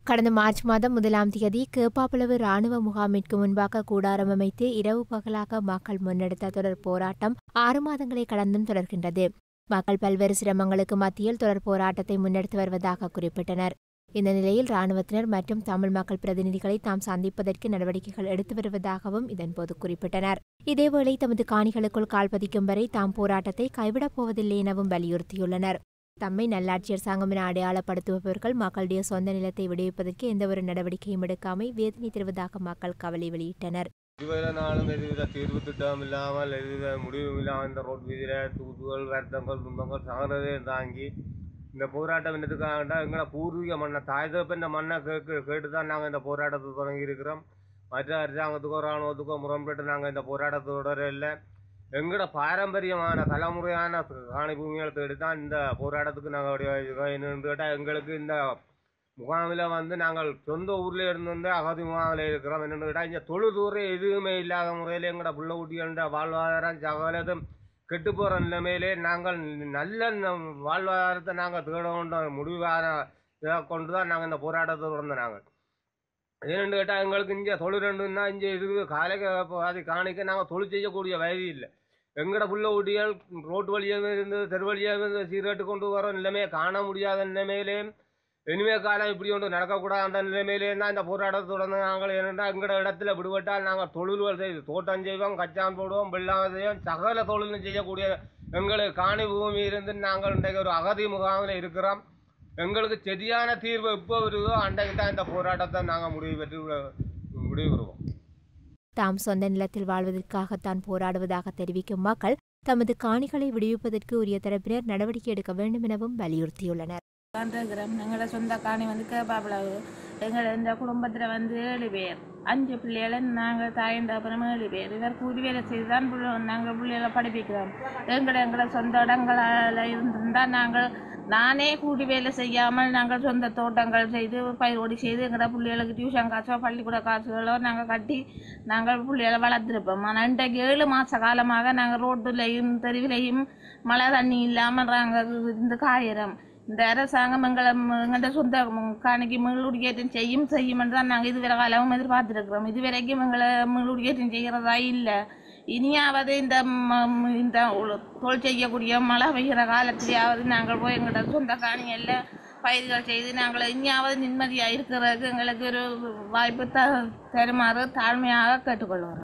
கடந்த மார்ச் மாதம் முதலாம் தேதி கேப்பாப்புலவு ராணுவ முகாமிற்கு முன்பாக கூடாரம் அமைத்து இரவு பகலாக மக்கள் முன்னெடுத்த தொடர் போராட்டம் ஆறு மாதங்களை கடந்தும் தொடர்கின்றது மக்கள் பல்வேறு சிரமங்களுக்கு மத்தியில் தொடர் போராட்டத்தை முன்னெடுத்து வருவதாக குறிப்பிட்டனர் இந்த நிலையில் ராணுவத்தினர் மற்றும் தமிழ் மக்கள் பிரதிநிதிகளை தாம் சந்திப்பதற்கு நடவடிக்கைகள் எடுத்து வருவதாகவும் இதன்போது குறிப்பிட்டனர் இதேவேளை தமது காணிகளுக்குள் கால் பதிக்கும் வரை தாம் போராட்டத்தை கைவிடப் போவதில்லை எனவும் வலியுறுத்தியுள்ளனர் தம்மை நல்லாட்சியர் சங்கம் என அடையாளப்படுத்துபவர்கள் மக்களுடைய சொந்த நிலத்தை விடுவிப்பதற்கு எந்தவொரு நடவடிக்கையும் எடுக்காமை வேதனை தருவதாக மக்கள் கவலை வெளியிட்டனர் இதுவரை நாளும் எதுவித தீர்வு திட்டம் இல்லாமல் எதுவித முடிவும் இல்லாமல் இந்த ரோட் வீதியில் தூக்குகள் வருத்தங்கள் துன்பங்கள் சாகிறதையும் தாங்கி இந்த போராட்டம் என்னதுக்காகண்டா எங்களை பூர்வீக மண்ணை தாய் தகப்பன் மண்ணை கேட்க கேட்டு தான் நாங்கள் இந்த போராட்டத்தை தொடங்கி இருக்கிறோம் மற்ற அரசாங்கத்துக்கோ ராணுவத்துக்கோ முரண்பட்டு நாங்கள் இந்த போராட்டத்தை தொடர இல்லை எங்களோட பாரம்பரியமான தலைமுறையான காணி பூமிகளை தேடி தான் இந்த போராட்டத்துக்கு நாங்கள் என்னன்னு கேட்டால் எங்களுக்கு இந்த முகாமில் வந்து நாங்கள் சொந்த ஊரில் இருந்து வந்து அகதி முகாமில் இருக்கிறோம் என்னென்னு கேட்டால் இங்கே தொழுதூரை எதுவுமே இல்லாத முறையில் எங்களோட பிள்ளை குட்டிகள வாழ்வாதாரம் சகலதும் கெட்டு போகிற நிலைமையிலே நாங்கள் நல்ல ந- வாழ்வாதாரத்தை நாங்கள் தேட வேண்டும் முடிவான இதை கொண்டு தான் நாங்கள் இந்த போராட்டத்தை தொடர்ந்து நாங்கள் ஏன்னு கேட்டால் எங்களுக்கு இங்கே தொழில் ரெண்டுன்னா இங்கே இது காலைக்கு பாதி காணிக்க நாங்கள் தொழில் செய்யக்கூடிய வயது இல்லை எங்களோட புள்ள ஊட்டிகள் ரோட்டு வழியாக இருந்து தெரு வழியாக இருந்து சீரட்டு கொண்டு வர நிலைமையை காண முடியாத நிலைமையிலே இனிமே காலம் இப்படி ஒன்று நடக்கக்கூடாது அந்த நிலைமையிலே தான் இந்த போராட்டத்தை தொடர்ந்து நாங்கள் என்னென்னா எங்களோட இடத்துல விடுபட்டால் நாங்கள் தொழில்கள் செய்து தோட்டம் செய்வோம் கச்சான் போடுவோம் வெள்ளாமை செய்வோம் சகல தொழிலும் செய்யக்கூடிய எங்களுக்கு காணி பூமி இருந்து நாங்கள் இன்றைக்கு ஒரு அகதி முகாமில் இருக்கிறோம் எங்களுக்கு சரியான தீர்வு எப்போ வருதோ அன்றைக்கு தான் இந்த போராட்டத்தை நாங்கள் முடிவு பெற்று முடிவு பெறுவோம் தாம் சொந்த நிலத்தில் வாழ்வதற்காகத்தான் போராடுவதாக தெரிவிக்கும் மக்கள் தமது காணிகளை விடுவிப்பதற்கு உரிய தரப்பினர் நடவடிக்கை எடுக்க வேண்டும் எனவும் வலியுறுத்தியுள்ளனர் இருக்கிறோம் எங்களோட சொந்த காணி வந்து கேப்பாப்புலவு எங்கள் இந்த குடும்பத்தில் வந்து ஏழு பேர் அஞ்சு பிள்ளைகளை நாங்கள் தாயின் அப்புறம் ஏழு பேர் இவர் கூலி வேலை செய்து தான் புள்ள- நாங்கள் பிள்ளைகளை படிப்பிக்கிறோம் எங்களை எங்களை சொந்த இடங்களால் இருந்திருந்தால் நாங்கள் நானே கூலி வேலை செய்யாமல் நாங்கள் சொந்த தோட்டங்கள் செய்து பயிரோடி செய்து எங்களோட பிள்ளைகளுக்கு டியூஷன் காசோ பள்ளிக்கூட காசுகளோ நாங்கள் கட்டி நாங்கள் பிள்ளைகளை வளர்த்துருப்போம் ஆனால் இன்றைக்கு ஏழு மாத காலமாக நாங்கள் ரோட்டுலையும் தெருவிலையும் மழை தண்ணி இல்லாமல் நாங்கள் இருந்து காயிறோம் இந்த அரசாங்கம் எங்களை எங்கள்கிட்ட சொந்த காணிக்கு மீளுடிக்கேற்றம் செய்யும் செய்யும் என்று தான் நாங்கள் இதுவரை காலமும் எதிர்பார்த்துருக்கிறோம் இதுவரைக்கும் எங்களை மீளுடிக்கேற்றம் செய்கிறதா இல்லை இனியாவது இந்த ம- ம- இந்த உல- தொழில் செய்யக்கூடிய மழை பெய்கிற காலத்திலேயாவது நாங்கள் போய் எங்கள்கிட்ட சொந்த காணிகளில் பயிர்கள் செய்து நாங்கள் இனியாவது நிம்மதியாக இருக்கிறதுக்கு எங்களுக்கு ஒரு வாய்ப்பு த தருமாறு தாழ்மையாக கேட்டுக்கொள்கிறோம்